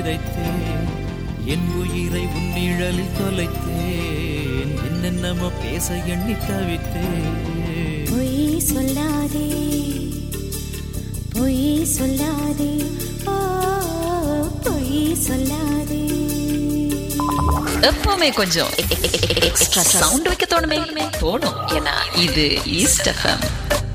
விதைத்தேன் என் உயிரை உன்னிழலில் தொலைத்தேன் என்னென்னமோ பேச எண்ணி தவித்தேன் பொய் சொல்லாதே பொய் சொல்லாதே ஓ பொய் சொல்லாதே எப்பவுமே கொஞ்சம் எக்ஸ்ட்ரா சவுண்ட் வைக்க தோணுமே தோணும் ஏன்னா இது ஈஸ்ட் எஃப்எம்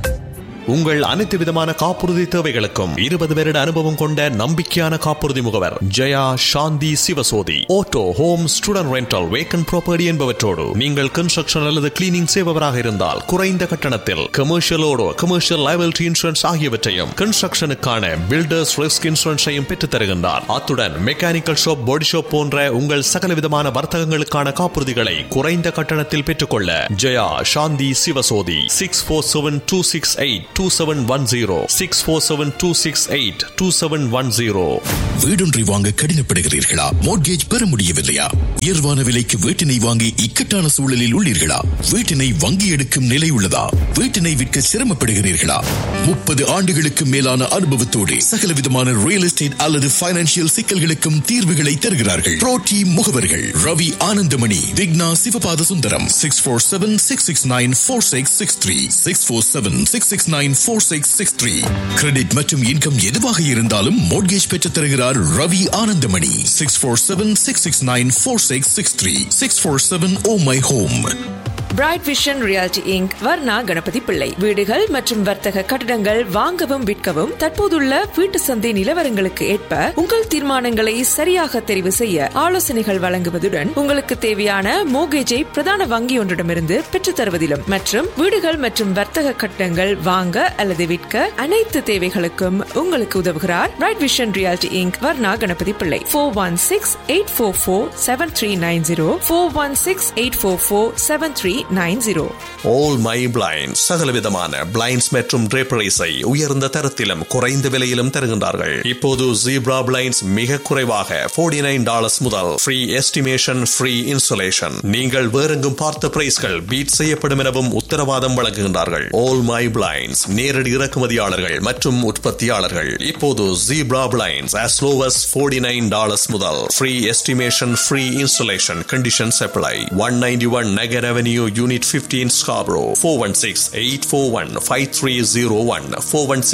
உங்கள் அனைத்து விதமான காப்புறுதி தேவைகளுக்கும் இருபது வருட அனுபவம் கொண்ட நம்பிக்கையான காப்புறுதி முகவர் Jaya Shanthi Sivasothy auto home student rental vacant property என்பவற்றோடு நீங்கள் கன்ஸ்ட்ரக்ஷன் அல்லது கிளீனிங் செய்பவராக இருந்தால் குறைந்த கட்டணத்தில் கமர்ஷியலோடு கமர்ஷியல் லைபிலிட்டி இன்சூரன்ஸ் ஆகியவற்றையும் கன்ஸ்ட்ரக்ஷனுக்கான பில்டர்ஸ் ரிஸ்க் இன்சூரன்ஸையும் பெற்றுத் தருகின்றார் அத்துடன் மெக்கானிக்கல் ஷாப் பாடி ஷாப் போன்ற உங்கள் சகல விதமான வர்த்தகங்களுக்கான காப்புறுதிகளை குறைந்த கட்டணத்தில் பெற்றுக்கொள்ள Jaya Shanthi Sivasothy six four seven two six eight two seven one zero six four seven two six eight two seven one zero வீடொன்றை வாங்க கடினப்படுகிறீர்களா மோட்கேஜ் பெற முடியவில்லையா உயர்வான விலைக்கு வீட்டினை வாங்கி இக்கட்டான சூழலில் உள்ளீர்களா வீட்டினை வங்கி எடுக்கும் நிலை உள்ளதா வீட்டினை விற்க சிரமப்படுகிறீர்களா முப்பது ஆண்டுகளுக்கு மேலான அனுபவத்தோடு சகல விதமான ரியல் எஸ்டேட் அல்லது பைனான்சியல் சிக்கல்களுக்கும் தீர்வுகளை தருகிறார்கள் புரோட்டி முகவர்கள் Ravi Anandamani Vigna Sivapatha Sundaram six four seven six six nine four six six three six four seven six six nine four six six three credit மற்றும் இன்கம் எதுவாக இருந்தாலும் மோட்கேஜ் பெற்றுத் தருகிறார் Ravi Anandamani six four seven six six nine four six six three six four seven oh my home Bright Vision Realty Inc Varna Ganapathy பிள்ளை வீடுகள் மற்றும் வர்த்தக கட்டடங்கள் வாங்கவும் விற்கவும் தற்போதுள்ள வீட்டு சந்தை நிலவரங்களுக்கு ஏற்ப உங்கள் தீர்மானங்களை சரியாக தெரிவு செய்ய ஆலோசனைகள் வழங்குவதுடன் உங்களுக்கு தேவையான மோகேஜை பிரதான வங்கி ஒன்றிடமிருந்து பெற்றுத் தருவதிலும் மற்றும் வீடுகள் மற்றும் வர்த்தக கட்டடங்கள் வாங்க அல்லது விற்க அனைத்து தேவைகளுக்கும் உங்களுக்கு உதவுகிறார் Bright Vision Realty Inc Varna Ganapathy Pillai four one six eight four four seven three nine zero four one six eight four four seven three nine zero all my blind சகல விதமான பிளைண்ட்ஸ் மற்றும் draperies-ஐ உயர்ந்த தரத்திலும் குறைந்த விலையிலும் தருகின்றார்கள் இப்போது ஜீப்ரா பிளைண்ட்ஸ் மிக குறைவாக 49 நைன் டாலர்ஸ் முதல் ஃப்ரீ எஸ்டிமேஷன் ஃப்ரீ இன்சுலேஷன் நீங்கள் வேறெங்கும் பார்த்த பிரைஸ்கள் பீட் செய்யப்படும் எனவும் உத்தரவாதம் வழங்குகின்றார்கள் ஆல் மை பிளைண்ட்ஸ் நேரடி இறக்குமதியாளர்கள் மற்றும் உற்பத்தியாளர்கள் இப்போது zebra blinds as low as 49 nine dollars முதல் free estimation free insulation conditions apply one ninety one Nugget Avenue unit 15 Scarborough 416-841-5301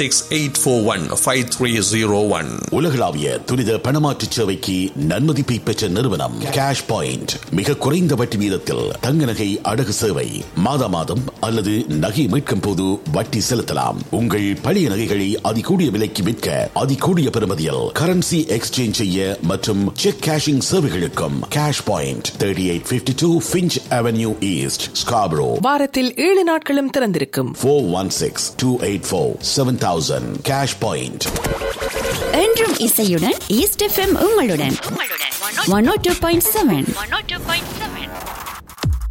416-841-5301 உலகளாவிய துரித பணமாற்று சேவைக்கு நன்மதிப்பை பெற்ற நிறுவனம் கேஷ் பாயிண்ட் மிக குறைந்த வட்டி வீதத்தில் தங்க நகை அடகு சேவை மாதா மாதம் அல்லது நகை மீட்கும் போது வட்டி செலுத்தலாம் உங்கள் பழைய நகைகளை அதிகூடிய விலைக்கு விற்க அதிகூடிய பெறுமதியில் கரன்சி எக்ஸ்சேஞ்ச் செய்ய மற்றும் செக் கேஷிங் சேவைகளுக்கும் Cash Point thirty eight fifty two Finch Avenue East Scarborough வாரத்தில் ஏழு நாட்களும் திறந்திருக்கும் four one six two eight four seven thousand Cash Point என்றும் இசையுடன் ஈஸ்ட் எஃப்எம் உங்களுடன் one O two point seven